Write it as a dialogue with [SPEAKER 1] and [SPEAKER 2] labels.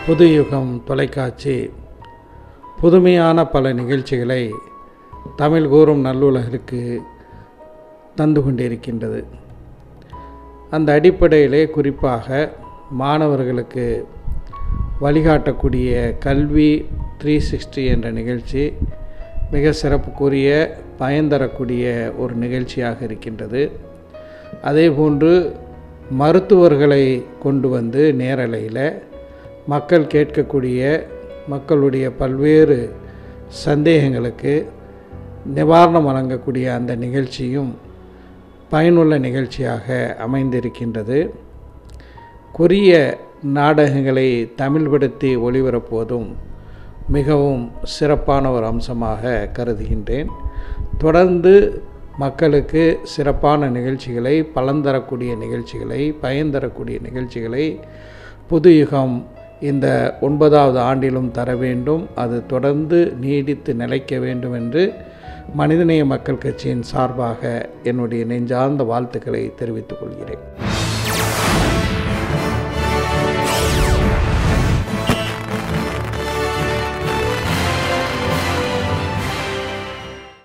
[SPEAKER 1] புது யுகம் தொலைக்காட்சி புதுமையான பல நிகழ்ச்சிகளை தமிழ் கூறும் நல்லுலகிற்கு தந்து கொண்டிருக்கின்றது அந்த அடிப்படையிலே குறிப்பாக மாணவர்களுக்கு வழிகாட்டக்கூடிய கல்வி த்ரீ சிக்ஸ்டி என்ற நிகழ்ச்சி மிக சிறப்புக்குரிய பயன் தரக்கூடிய ஒரு நிகழ்ச்சியாக இருக்கின்றது அதேபோன்று மருத்துவர்களை கொண்டு வந்து நேரலையில் மக்கள் கேட்கக்கூடிய மக்களுடைய பல்வேறு சந்தேகங்களுக்கு நிவாரணம் வழங்கக்கூடிய அந்த நிகழ்ச்சியும் பயனுள்ள நிகழ்ச்சியாக அமைந்திருக்கின்றது கொரிய நாடகங்களை தமிழ்படுத்தி ஒளிபரப்புவதும் மிகவும் சிறப்பான ஒரு அம்சமாக கருதுகின்றேன் தொடர்ந்து மக்களுக்கு சிறப்பான நிகழ்ச்சிகளை பலன் தரக்கூடிய நிகழ்ச்சிகளை பயன் தரக்கூடிய நிகழ்ச்சிகளை புது யுகம் இந்த ஒன்பதாவது ஆண்டிலும் தர வேண்டும் அது தொடர்ந்து நீடித்து நிலைக்க வேண்டும் என்று மனிதநேய மக்கள் கட்சியின் சார்பாக என்னுடைய நெஞ்சார்ந்த வாழ்த்துக்களை தெரிவித்துக் கொள்கிறேன்